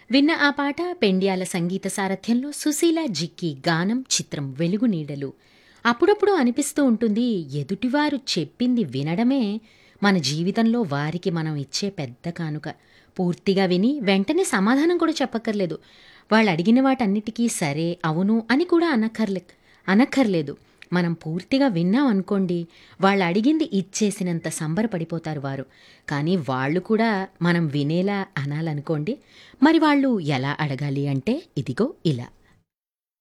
విన్న ఆ పాట పెండ్యాల సంగీత సారథ్యంలో సుశీల జిక్కి గానం చిత్రం వెలుగు నీడలు అప్పుడప్పుడు అనిపిస్తూ ఉంటుంది ఎదుటివారు చెప్పింది వినడమే మన జీవితంలో వారికి మనం ఇచ్చే పెద్ద కానుక పూర్తిగా విని వెంటనే సమాధానం కూడా చెప్పక్కర్లేదు వాళ్ళు అడిగిన వాటన్నిటికీ సరే అవును అని కూడా అనక్కర్లే అనక్కర్లేదు మనం పూర్తిగా విన్నాం అనుకోండి వాళ్ళు అడిగింది ఇచ్చేసినంత సంబరపడిపోతారు వారు కానీ వాళ్ళు కూడా మనం వినేలా అనాలనుకోండి మరి వాళ్ళు ఎలా అడగాలి అంటే ఇదిగో ఇలా